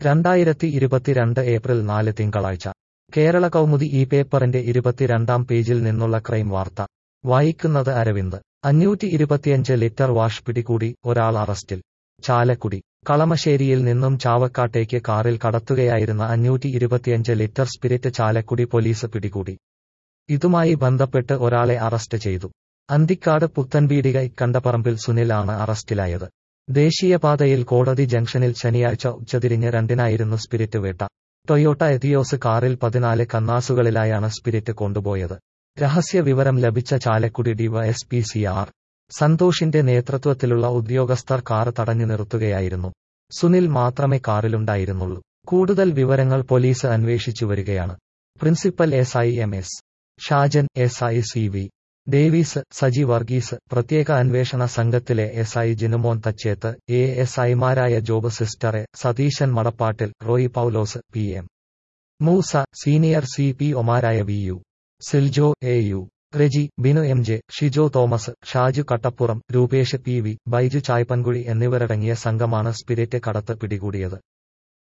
രണ്ടായിരത്തി ഇരുപത്തിരണ്ട് ഏപ്രിൽ നാല് തിങ്കളാഴ്ച കേരള കൗമുദി ഈ പേപ്പറിന്റെ ഇരുപത്തിരണ്ടാം പേജിൽ നിന്നുള്ള ക്രൈം വാർത്ത വായിക്കുന്നത് അരവിന്ദ് അഞ്ഞൂറ്റി ഇരുപത്തിയഞ്ച് ലിറ്റർ വാഷ് പിടികൂടി ഒരാൾ അറസ്റ്റിൽ ചാലക്കുടി കളമശ്ശേരിയിൽ നിന്നും ചാവക്കാട്ടേക്ക് കാറിൽ കടത്തുകയായിരുന്ന അഞ്ഞൂറ്റി ഇരുപത്തിയഞ്ച് ലിറ്റർ സ്പിരിറ്റ് ചാലക്കുടി പോലീസ് പിടികൂടി ഇതുമായി ബന്ധപ്പെട്ട് ഒരാളെ അറസ്റ്റ് ചെയ്തു അന്തിക്കാട് പുത്തൻപീടിക ഇക്കണ്ടപ്പറമ്പിൽ സുനിലാണ് അറസ്റ്റിലായത് ദേശീയപാതയിൽ കോടതി ജംഗ്ഷനിൽ ശനിയാഴ്ച ഉച്ചതിരിഞ്ഞ് രണ്ടിനായിരുന്നു സ്പിരിറ്റ് വേട്ട ടൊയോട്ട എതിയോസ് കാറിൽ പതിനാല് കന്നാസുകളിലായാണ് സ്പിരിറ്റ് കൊണ്ടുപോയത് രഹസ്യ വിവരം ലഭിച്ച ചാലക്കുടി ഡിവൈഎസ്പി സി ആർ സന്തോഷിന്റെ നേതൃത്വത്തിലുള്ള ഉദ്യോഗസ്ഥർ കാർ തടഞ്ഞു നിർത്തുകയായിരുന്നു സുനിൽ മാത്രമേ കാറിലുണ്ടായിരുന്നുള്ളൂ കൂടുതൽ വിവരങ്ങൾ പോലീസ് അന്വേഷിച്ചു വരികയാണ് principal S I M S Shajan S I C V Davis Saji Varghese പ്രത്യേക അന്വേഷണ സംഘത്തിലെ S I Jinumon Thachethu A S ഐമാരായ ജോബ് സിസ്റ്ററെ Satheesan Madappattil Roy Paulose P M Moosa senior C P ഒമാരായ V U Siljo A U Reji Binu M J Shijo Thomas Shaju Kattappuram Rupesh P V Baiju Chaipankuzhi എന്നിവരടങ്ങിയ സംഘമാണ് സ്പിരിറ്റ് കടത്ത് പിടികൂടിയത്